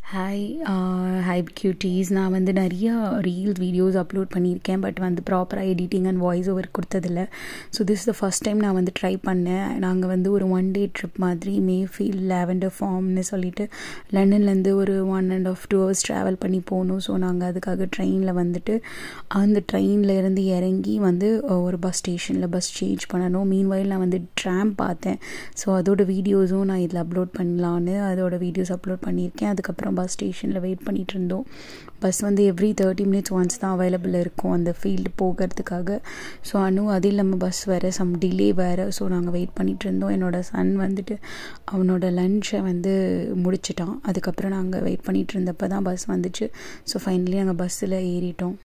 hi high cuties நான் வந்து நிறைய ரீல்ஸ் வீடியோஸ் அப்லோட் பண்ணியிருக்கேன் பட் வந்து ப்ராப்பராக எடிட்டிங் அண்ட் வாய்ஸ் ஓவர் கொடுத்ததில்ல so this the first time நான் வந்து ட்ரை பண்ணேன் நாங்கள் வந்து ஒரு ஒன் டே ட்ரிப் மாதிரி மேஃபீல் லேவெண்டர் ஃபார்ம்னு சொல்லிட்டு லண்டன்லேருந்து ஒரு one and half two hours travel பண்ணி போகணும் ஸோ நாங்கள் அதுக்காக ட்ரெயினில் வந்துட்டு அந்த ட்ரெயினில் இருந்து இறங்கி வந்து ஒரு பஸ் ஸ்டேஷனில் பஸ் சேஞ்ச் பண்ணணும் மீன் வயல் நான் வந்து ட்ராம் பார்த்தேன் ஸோ அதோட வீடியோஸும் நான் இதில் அப்லோட் பண்ணலான்னு அதோட வீடியோஸ் அப்லோட் பண்ணியிருக்கேன் அதுக்கப்புறம் பஸ் ஸ்டேஷனில் வெயிட் பண்ணிகிட்டு இருந்தோம் பஸ் வந்து எவ்ரி தேர்ட்டி மினிட்ஸ் ஒன்ஸ் தான் அவைலபிள் இருக்கும் அந்த ஃபீல்டு போகிறதுக்காக ஸோ அனு அது இல்லாமல் பஸ் வேறு சம் டிலே வேறு ஸோ நாங்கள் வெயிட் பண்ணிகிட்டு இருந்தோம் என்னோடய சன் வந்துட்டு அவனோட லன்ச்சை வந்து முடிச்சிட்டான் அதுக்கப்புறம் நாங்கள் வெயிட் பண்ணிகிட்டு இருந்தப்போ தான் பஸ் வந்துச்சு ஸோ ஃபைனலி நாங்கள் பஸ்ஸில் ஏறிட்டோம்